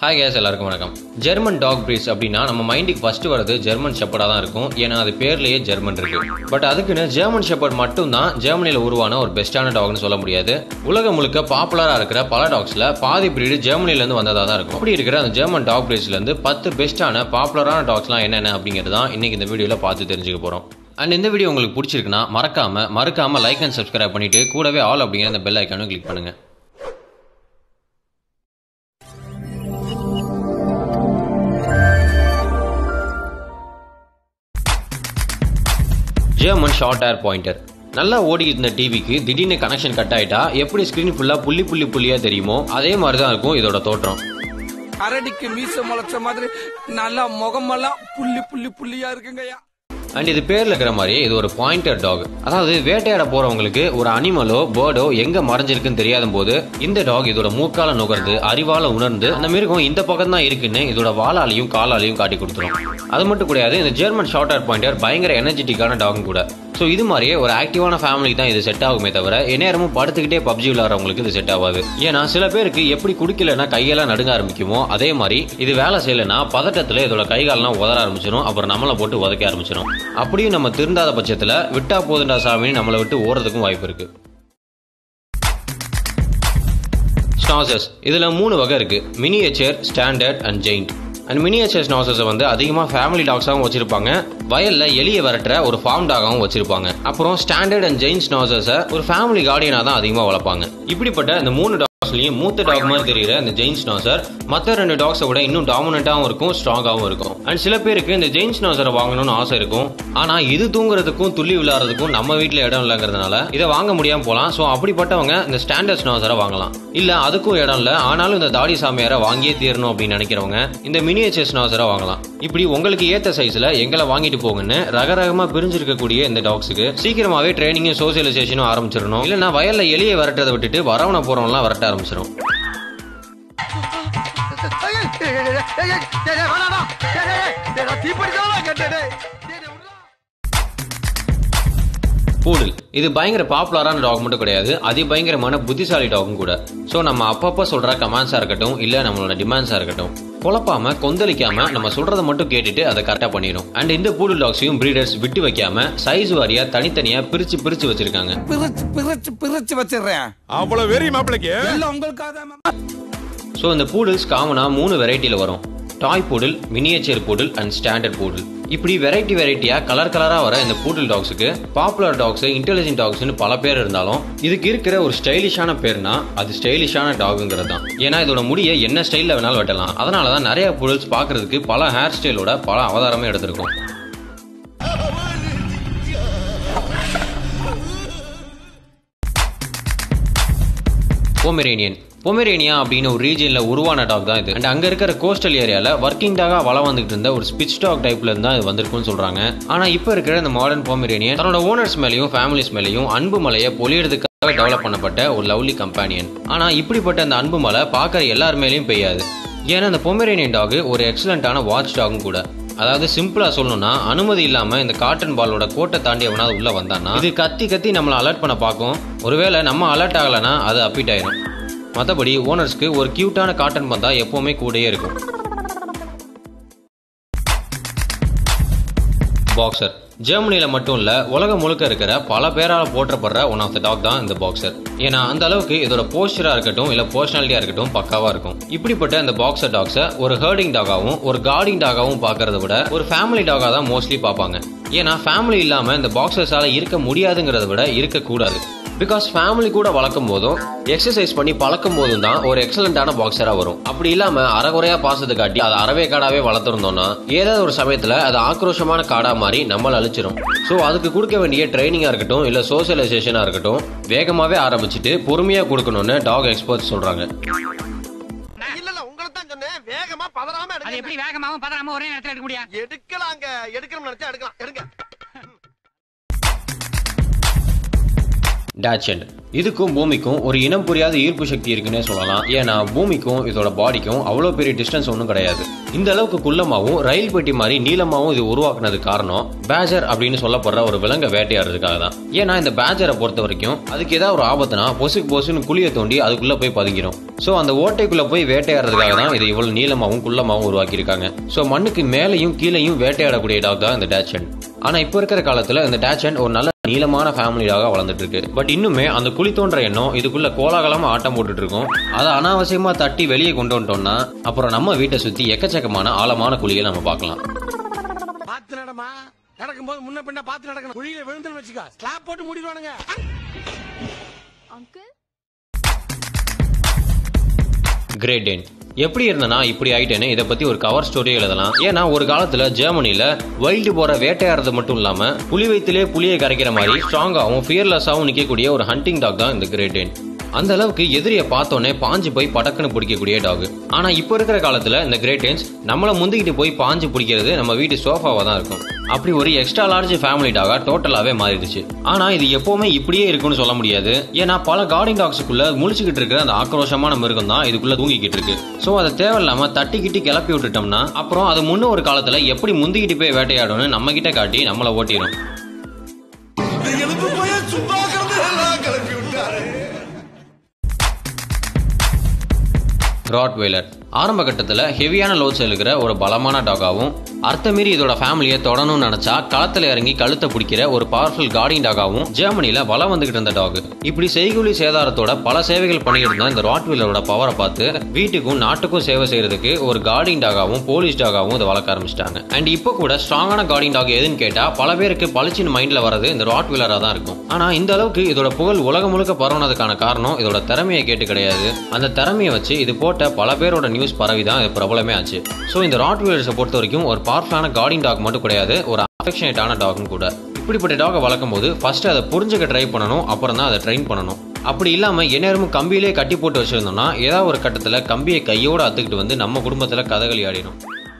Hi guys எல்லாருக்கும் வணக்கம் German talk breeds அப்படின்னா நம்ம மைண்டுக்கு ஃபர்ஸ்ட் வரது ஜெர்மன் ஷெப்பர்டாக தான் இருக்கும் ஏன்னா அது பேர்லேயே ஜெர்மன் இருக்கு பட் அதுக்குன்னு ஜெர்மன் ஷெப்பர்ட் மட்டும் தான் ஜெர்மனியில் உருவான ஒரு பெஸ்ட்டான டாக்னு சொல்ல முடியாது உலகம் முழுக்க பாப்புலராக இருக்கிற பல டாக்ஸில் பாதி பிரீடு ஜெர்மனிலேருந்து வந்ததாக தான் இருக்கும் அப்படி இருக்கிற அந்த ஜெர்மன் டாக் பிரீட்ஸ்லேருந்து பத்து பெஸ்ட்டான பாப்புலரான டாக்ஸ்லாம் என்னென்ன அப்படிங்கிறது தான் இன்னைக்கு இந்த வீடியோவில் பார்த்து தெரிஞ்சுக்க போகிறோம் அண்ட் இந்த வீடியோ உங்களுக்கு பிடிச்சிருக்குன்னா மறக்காம மறக்காம லைக் அண்ட் சப்ஸ்கிரைப் பண்ணிட்டு கூடவே ஆல் அப்படிங்கிற அந்த பெல் ஐக்கானும் கிளிக் பண்ணுங்க ஜெர்மன் ஷார்ட் ஏர் பாயிண்டர் நல்லா ஓடி இருந்த டிவிக்கு திடீர்னு கனெக்ஷன் கட் ஆயிட்டா எப்படி ஸ்கிரீன் ஃபுல்லா புள்ளி புள்ளி புள்ளியா தெரியுமோ அதே மாதிரி தான் இருக்கும் இதோட தோற்றம் அரடிக்கு மீச முளைச்ச மாதிரி நல்லா முகமெல்லாம் புள்ளி புள்ளி புள்ளியா இருக்குங்கய்யா அண்ட் இது பேர்ல இருக்கிற மாதிரியே இது ஒரு பாயிண்டர் டாக் அதாவது வேட்டையாட போறவங்களுக்கு ஒரு அனிமலோ பேர்டோ எங்க மறைஞ்சிருக்குன்னு தெரியாத போது இந்த டாக் இதோட மூக்கால நுகர்ந்து அறிவால உணர்ந்து அந்த மிருகம் இந்த பக்கம் தான் இருக்குன்னு இதோட வாளாலையும் காலாலையும் காட்டி கொடுத்துரும் அது மட்டும் கிடையாது இந்த ஜெர்மன் ஷார்ட் ஏர் பாயிண்டர் பயங்கர எனர்ஜெட்டிக்கான டாகும் கூட ஸோ இது மாதிரியே ஒரு ஆக்டிவான ஃபேமிலிக்கு தான் இது செட் ஆகுமே தவிர எந்நேரமும் படுத்துக்கிட்டே பப்ஜி விளாட்றவங்களுக்கு இது செட் ஆகாது ஏன்னா சில பேருக்கு எப்படி குடிக்கலன்னா கையெல்லாம் நடுங்க ஆரம்பிக்குமோ அதே மாதிரி இது வேலை செய்யலைன்னா பதட்டத்தில் இதோட கைகாலெல்லாம் உதற ஆரம்பிச்சிடும் அப்புறம் நம்மளை போட்டு உதைக்க ஆரம்பிச்சிடும் அப்படியும் நம்ம திருந்தாத பட்சத்தில் விட்டா போதுண்டா சாமின்னு நம்மளை விட்டு ஓடுறதுக்கும் வாய்ப்பு இருக்கு ஸ்னாசஸ் இதுல மூணு வகை இருக்கு miniature standard and giant and miniature ஸ்னாசஸை வந்து அதிகமாக ஃபேமிலி டாக்ஸாகவும் வச்சிருப்பாங்க வயல்ல எலிய விரட்டுற ஒரு ஃபார்ம் டாகாகவும் வச்சிருப்பாங்க அப்புறம் ஸ்டாண்டர்ட் அண்ட் ஜெயின் ஸ்னாசஸை ஒரு ஃபேமிலி கார்டியனாக தான் அதிகமாக வளர்ப்பாங்க இப்படிப்பட்ட இந்த மூணு டாக்ஸ்லயும் மூத்த டாக் மாதிரி தெரியுற இந்த ஜெயின் ஸ்னாசர் மற்ற ரெண்டு டாக்ஸை விட இன்னும் டாமினட்டாகவும் இருக்கும் ஸ்ட்ராங்காகவும் இருக்கும் அண்ட் சில பேருக்கு இந்த ஜெயின் ஸ்னாசரை வாங்கணும்னு ஆசை இருக்கும் ஆனா இது தூங்குறதுக்கும் துள்ளி விளையாடுறதுக்கும் நம்ம வீட்டில் இடம் இல்லைங்கிறதுனால இதை வாங்க முடியாம போகலாம் ஸோ அப்படிப்பட்டவங்க இந்த ஸ்டாண்டர்ட் ஸ்னாசரை வாங்கலாம் இல்ல அதுக்கும் இடம் இல்லை ஆனாலும் இந்த தாடி சாமியாரை வாங்கியே தீரணும் அப்படின்னு நினைக்கிறவங்க இந்த மினியேச்சர் ஸ்னாசரை வாங்கலாம் இப்படி உங்களுக்கு ஏத்த சைஸ்ல எங்களை வாங்கிட்டு போங்கன்னு ரகரகமா பிரிஞ்சிருக்கக்கூடிய இந்த டாக்ஸுக்கு சீக்கிரமாவே ட்ரைனிங்கும் சோசியலைசேஷனும் ஆரம்பிச்சிடணும் இல்லைன்னா வயல்ல எலியை விரட்டுறதை விட்டுட்டு வரவனை போறவன்லாம் விரட்ட ஆரம்பிச்சிடும் பூடல் இது பயங்கர பாப்புலரான டாக் மட்டும் கிடையாது அதி பயங்கரமான புத்திசாலி டாகும் கூட ஸோ நம்ம அப்பப்போ சொல்ற கமாண்ட்ஸா இருக்கட்டும் இல்ல நம்மளோட டிமாண்ட்ஸா இருக்கட்டும் குழப்பாம கொந்தளிக்காம நம்ம சொல்றதை மட்டும் கேட்டுட்டு அதை கரெக்டா பண்ணிடும் அண்ட் இந்த பூடல் டாக்ஸையும் பிரீடர்ஸ் விட்டு வைக்காம சைஸ் வாரியா தனித்தனியா பிரிச்சு பிரிச்சு வச்சிருக்காங்க பிரிச்சு பிரிச்சு பிரிச்சு வச்சிடுறேன் அவ்வளவு வெறி மாப்பிளைக்கு எல்லாம் உங்களுக்காக தான் ஸோ இந்த பூடல்ஸ் காமனாக மூணு வெரைட்டியில் வரும் toy poodle miniature poodle and standard poodle இப்படி வெரைட்டி வெரைட்டியாக கலர் கலராக வர இந்த பூடல் டாக்ஸுக்கு பாப்புலர் டாக்ஸ் இன்டெலிஜென்ட் டாக்ஸ்னு பல பேர் இருந்தாலும் இதுக்கு இருக்கிற ஒரு ஸ்டைலிஷான பேர்னா அது ஸ்டைலிஷான டாகுங்கிறது தான் ஏன்னா இதோட முடியை என்ன ஸ்டைலில் வேணாலும் வெட்டலாம் அதனால தான் நிறைய பூடல்ஸ் பார்க்கறதுக்கு பல ஹேர் ஸ்டைலோட பல அவதாரமே எடுத்திருக்கும் பொமெரேனியன் பொமெரேனியா அப்படின்னு ஒரு ரீஜியன்ல உருவான டாக் தான் இது அண்ட் அங்க இருக்கிற கோஸ்டல் ஏரியால ஒர்க்கிங் டாகா வளம் வந்துட்டு இருந்த ஒரு ஸ்பிச் டாக் டைப்ல இருந்தா இது வந்திருக்கும்னு சொல்றாங்க ஆனா இப்ப இருக்கிற இந்த மாடர்ன் பொமெரேனியன் தன்னோட ஓனர்ஸ் மேலேயும் ஃபேமிலிஸ் மேலேயும் அன்பு மலையை பொழியறதுக்காக டெவலப் பண்ணப்பட்ட ஒரு லவ்லி கம்பேனியன் ஆனா இப்படிப்பட்ட அந்த அன்பு மலை பார்க்குற எல்லார் மேலேயும் பெய்யாது ஏன்னா இந்த பொமெரேனியன் டாக் ஒரு எக்ஸலண்டான வாட்ச் டாகும் கூட அதாவது சிம்பிளா சொல்லணும்னா அனுமதி இல்லாம இந்த காட்டன் பாலோட கோட்டை தாண்டி எவனாவது உள்ள வந்தான்னா இது கத்தி கத்தி நம்மளை அலர்ட் பண்ண பார்க்கும் ஒருவேளை நம்ம அலர்ட் ஆகலைன்னா அது அப்பிட் ஆயிரும் மற்றபடி ஓனர்ஸ்க்கு ஒரு கியூட்டான காட்டன் பந்தா எப்பவுமே கூடயே இருக்கும் பாக்ஸர் ஜெர்மனியில மட்டும் இல்ல உலகம் முழுக்க இருக்கிற பல பேரால போற்றப்படுற ஒன் ஆஃப் த டாக் தான் இந்த பாக்ஸர் ஏன்னா அந்த அளவுக்கு இதோட போஸ்டரா இருக்கட்டும் இல்ல பர்சனாலிட்டியா இருக்கட்டும் பக்காவா இருக்கும் இப்படிப்பட்ட இந்த பாக்ஸர் டாக்ஸை ஒரு ஹர்டிங் டாகாவும் ஒரு கார்டிங் டாகாவும் பார்க்கறத விட ஒரு ஃபேமிலி டாகா தான் மோஸ்ட்லி பார்ப்பாங்க ஏன்னா ஃபேமிலி இல்லாம இந்த பாக்ஸர்ஸால இருக்க முடியாதுங்கிறத விட இருக்கக்கூடாது பிகாஸ் ஃபேமிலி கூட வளர்க்கும் போதும் எக்ஸசைஸ் பண்ணி பழக்கும் போதும் தான் ஒரு எக்ஸலண்டான பாக்ஸரா வரும் அப்படி இல்லாம அறகுறையா பாசத்தை காட்டி அதை அறவே காடாவே வளர்த்துருந்தோம்னா ஏதாவது ஒரு சமயத்துல அது ஆக்ரோஷமான காடா மாறி நம்மள அழிச்சிரும் ஸோ அதுக்கு கொடுக்க வேண்டிய ட்ரைனிங்கா இருக்கட்டும் இல்ல சோசியலைசேஷனா இருக்கட்டும் வேகமாவே ஆரம்பிச்சுட்டு பொறுமையா கொடுக்கணும்னு டாக் எக்ஸ்பர்ட் சொல்றாங்க இல்ல இல்ல உங்களை தான் சொன்னேன் வேகமா பதறாம அது எடுங்க எப்படி வேகமாவும் பதறாம ஒரே நேரத்துல எடுக்க முடியும் எடுக்கலாங்க எடுக்கணும்னு நினைச்சா எடுக்கலாம் எடுங்க டேச்சண்ட் இதுக்கும் பூமிக்கும் ஒரு இனம் புரியாத ஈர்ப்பு சக்தி இருக்குன்னே சொல்லலாம் ஏன்னா பூமிக்கும் இதோட பாடிக்கும் அவ்வளோ பெரிய டிஸ்டன்ஸ் ஒன்றும் கிடையாது இந்த அளவுக்கு குள்ளமாகவும் ரயில் பெட்டி மாதிரி நீளமாகவும் இது உருவாக்குனது காரணம் பேஜர் அப்படின்னு சொல்லப்படுற ஒரு விலங்கை வேட்டையாடுறதுக்காக தான் ஏன்னா இந்த பேஜரை பொறுத்த வரைக்கும் அதுக்கு ஏதாவது ஒரு ஆபத்துனா பொசுக்கு பொசுன்னு குழியை தோண்டி அதுக்குள்ள போய் பதுங்கிடும் ஸோ அந்த ஓட்டைக்குள்ள போய் வேட்டையாடுறதுக்காக தான் இது இவ்வளவு நீளமாகவும் குள்ளமாகவும் உருவாக்கியிருக்காங்க ஸோ மண்ணுக்கு மேலேயும் கீழேயும் வேட்டையாடக்கூடிய டாக் தான் இந்த டேச்சன் ஆனா இப்போ இருக்கிற காலத்துல இந்த டேச்சன் ஒரு நல்ல நீளமான ஃபேமிலியாக வளர்ந்துட்டு இருக்கு பட் இன்னுமே அந்த குழி தோன்ற எண்ணம் இதுக்குள்ள கோலாகலமா ஆட்டம் போட்டுட்டு இருக்கும் அதை அனாவசியமா தட்டி வெளியே கொண்டு வந்துட்டோம்னா அப்புறம் நம்ம வீட்டை சுத்தி எக்கச்சக்கமான ஆழமான குழியை நம்ம பார்க்கலாம் பாத்து நடமா நடக்கும் போது முன்ன பின்ன பாத்து நடக்கணும் குழியில விழுந்துன்னு வச்சுக்க ஸ்லாப் போட்டு மூடிடுவானுங்க Uncle? கிரேட் டேன் எப்படி இருந்தனா இப்படி ஆயிட்டேன்னு இதை பத்தி ஒரு கவர் ஸ்டோரி எழுதலாம் ஏன்னா ஒரு காலத்துல ஜெர்மனில வைல்டு போற வேட்டையாடுறது மட்டும் இல்லாம புலி வயிற்றிலே புலியை கரைக்கிற மாதிரி ஸ்ட்ராங்காகவும் ஃபியர்லெஸ்ஸாகவும் நிக்கக்கூடிய ஒரு ஹண்டிங் டாக் தான் இந்த கிரேட் டேன் அந்த அளவுக்கு எதிரியை பார்த்தோன்னே பாஞ்சு போய் படக்குன்னு பிடிக்கக்கூடிய டாக் ஆனா இப்போ இருக்கிற காலத்துல இந்த கிரேட்டேன்ஸ் நம்மளை முந்திக்கிட்டு போய் பாஞ்சு பிடிக்கிறது நம்ம வீட்டு சோஃபாவா தான் இருக்கும் அப்படி ஒரு எக்ஸ்ட்ரா லார்ஜ் ஃபேமிலி டாகா டோட்டலாவே மாறிடுச்சு ஆனா இது எப்பவுமே இப்படியே இருக்கும்னு சொல்ல முடியாது ஏன்னா பல கார்டிங் டாக்ஸுக்குள்ள முழிச்சுக்கிட்டு இருக்கிற அந்த ஆக்ரோஷமான மிருகம் தான் இதுக்குள்ள தூங்கிக்கிட்டு இருக்கு சோ அதை தேவையில்லாம தட்டிக்கிட்டு கிளப்பி விட்டுட்டோம்னா அப்புறம் அது முன்ன ஒரு காலத்துல எப்படி முந்திக்கிட்டு போய் வேட்டையாடும்னு நம்ம கிட்ட காட்டி நம்மளை ஓட்டிடும் எழுந்து போய் சும்மா கிடந்து எல்லாம் கிளப்பி விட்டாரு ராட்வெய்லர் ஆரம்ப கட்டத்தில் ஹெவியான லோட்ஸ் எழுகிற ஒரு பலமான டாகாவும் அர்த்தமீறி இதோட ஃபேமிலியை தொடணும்னு நினைச்சா களத்துல இறங்கி கழுத்தை பிடிக்கிற ஒரு பவர்ஃபுல் கார்டிங் டாகாவும் ஜெர்மனில வளம் வந்துகிட்டு இருந்த டாக் இப்படி செய்கூலி சேதாரத்தோட பல சேவைகள் பண்ணிட்டு இருந்த இந்த ராட்வெய்லரோட பவரை பார்த்து வீட்டுக்கும் நாட்டுக்கும் சேவை செய்யறதுக்கு ஒரு கார்டிங் டாகாவும் போலீஸ் டாகாவும் இதை வளர்க்க ஆரம்பிச்சிட்டாங்க அண்ட் இப்போ கூட ஸ்ட்ராங்கான கார்டிங் டாக் எதுன்னு கேட்டா பல பேருக்கு பளிச்சின் மைண்ட்ல வரது இந்த ராட்வெய்லரா தான் இருக்கும் ஆனா இந்த அளவுக்கு இதோட புகழ் உலகம் முழுக்க பரவுனதுக்கான காரணம் இதோட திறமையை கேட்டு கிடையாது அந்த திறமையை வச்சு இது போட்ட பல பேரோட நியூஸ் பரவி தான் இது பிரபலமே ஆச்சு ஸோ இந்த ராட்வெய்லர்ஸை பொறுத்த வரைக்கும் ஒரு பவர்ஃபுல்லான கார்டிங் டாக் மட்டும் கிடையாது ஒரு அஃபெக்ஷனேட்டான டாகும் கூட இப்படிப்பட்ட டாகை வளர்க்கும் போது ஃபர்ஸ்ட் அதை புரிஞ்சுக்க ட்ரை பண்ணணும் அப்புறம் தான் அதை ட்ரெயின் பண்ணணும் அப்படி இல்லாம எந்நேரமும் கம்பியிலே கட்டி போட்டு வச்சிருந்தோம்னா ஏதாவது ஒரு கட்டத்துல கம்பியை கையோட அத்துக்கிட்டு வந்து நம்ம குடும்பத்துல கதகளி ஆடிடும்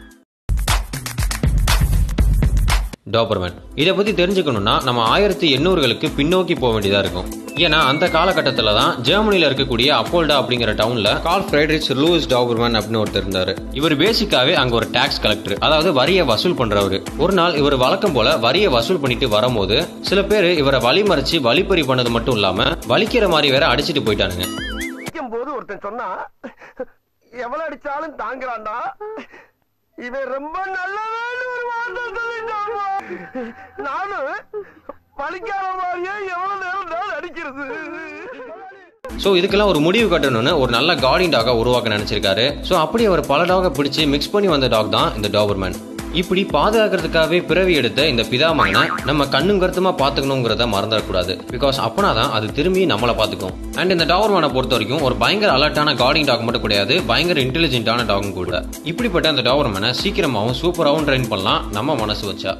டாபர்மேன் இதை பத்தி தெரிஞ்சுக்கணும்னா நம்ம ஆயிரத்தி எண்ணூறுகளுக்கு பின்னோக்கி போக வேண்டியதா இருக்கும் ஏன்னா அந்த காலகட்டத்தில் தான் ஜெர்மனியில் இருக்கக்கூடிய அப்போல்டா அப்படிங்கிற டவுன்ல கால் ஃப்ரெட்ரிச் லூயிஸ் டாபர்மேன் அப்படின்னு ஒருத்தர் இருந்தாரு இவர் பேசிக்காவே அங்க ஒரு டாக்ஸ் கலெக்டர் அதாவது வரியை வசூல் பண்றவரு ஒரு நாள் இவர் வழக்கம் போல வரியை வசூல் பண்ணிட்டு வரும்போது சில பேர் இவரை வழிமறிச்சு வழிப்பறி பண்ணது மட்டும் இல்லாம வலிக்கிற மாதிரி வேற அடிச்சிட்டு போயிட்டானுங்க அடிக்கும் போது ஒருத்தன் சொன்னா எவ்வளவு அடிச்சாலும் தாங்குறான்டா இவன் ரொம்ப நல்லவன்னு ஒரு வார்த்தை சொல்லிட்டான்டா. நானும் பழிக்காத மாதிரியே எவ்வளவு நேரம் தான் அடிக்கிறது ஸோ இதுக்கெல்லாம் ஒரு முடிவு கட்டணும்னு ஒரு நல்ல கார்டிங் டாகை உருவாக்க நினைச்சிருக்காரு ஸோ அப்படி அவர் பல டாகை பிடிச்சி மிக்ஸ் பண்ணி வந்த டாக் தான் இந்த டாபர்மேன் இப்படி பாதுகாக்கிறதுக்காகவே பிறவி எடுத்த இந்த பிதாமகனை நம்ம கண்ணும் கருத்துமா பார்த்துக்கணுங்கிறத மறந்துடக்கூடாது பிகாஸ் அப்பனா தான் அது திரும்பி நம்மளை பார்த்துக்கும் அண்ட் இந்த டாபர்மேனை பொறுத்த வரைக்கும் ஒரு பயங்கர அலர்ட்டான கார்டிங் டாக் மட்டும் கிடையாது பயங்கர இன்டெலிஜென்ட்டான டாகும் கூட இப்படிப்பட்ட அந்த டாபர்மேனை சீக்கிரமாகவும் சூப்பராகவும் ட்ரெயின் பண்ணலாம் நம்ம மனசு வச்சா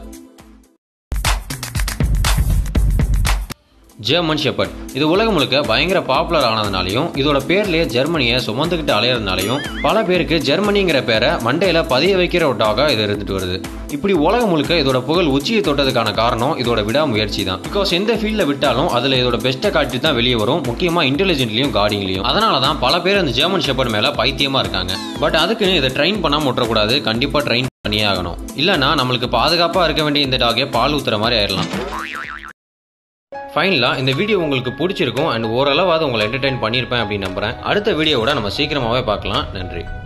ஜெர்மன் ஷெப்பர்ட் இது உலகம் முழுக்க பயங்கர பாப்புலர் ஆனதுனாலையும் இதோட பேர்லயே ஜெர்மனியை சுமந்துக்கிட்டு அலையறதுனாலையும் பல பேருக்கு ஜெர்மனிங்கிற பேரை மண்டையில பதிய வைக்கிற ஒரு டாகா இது இருந்துட்டு வருது இப்படி உலகம் முழுக்க இதோட புகழ் உச்சியை தொட்டதுக்கான காரணம் இதோட விடாமுயற்சி தான் பிகாஸ் எந்த ஃபீல்ட்ல விட்டாலும் அதுல இதோட பெஸ்ட்டை காட்டி தான் வெளியே வரும் முக்கியமா இன்டெலிஜென்ட்லயும் கார்டிங்லயும் அதனால தான் பல பேர் அந்த ஜெர்மன் ஷெப்பர்ட் மேல பைத்தியமா இருக்காங்க பட் அதுக்குன்னு இதை ட்ரெயின் பண்ணாம விட்டுறக்கூடாது கண்டிப்பா ட்ரெயின் பண்ணியே ஆகணும் இல்லைன்னா நம்மளுக்கு பாதுகாப்பா இருக்க வேண்டிய இந்த டாகே பால் ஊத்துற மாதிரி ஆயிடலாம் ஃபைனலாக இந்த வீடியோ உங்களுக்கு பிடிச்சிருக்கும் அண்ட் ஓரளவாவது உங்களை என்டர்டைன் பண்ணியிருப்பேன் அப்படின்னு நம்புறேன் அடுத்த வீடியோவோட நம்ம சீக்கிரமாகவே பார்க்கலாம் நன்றி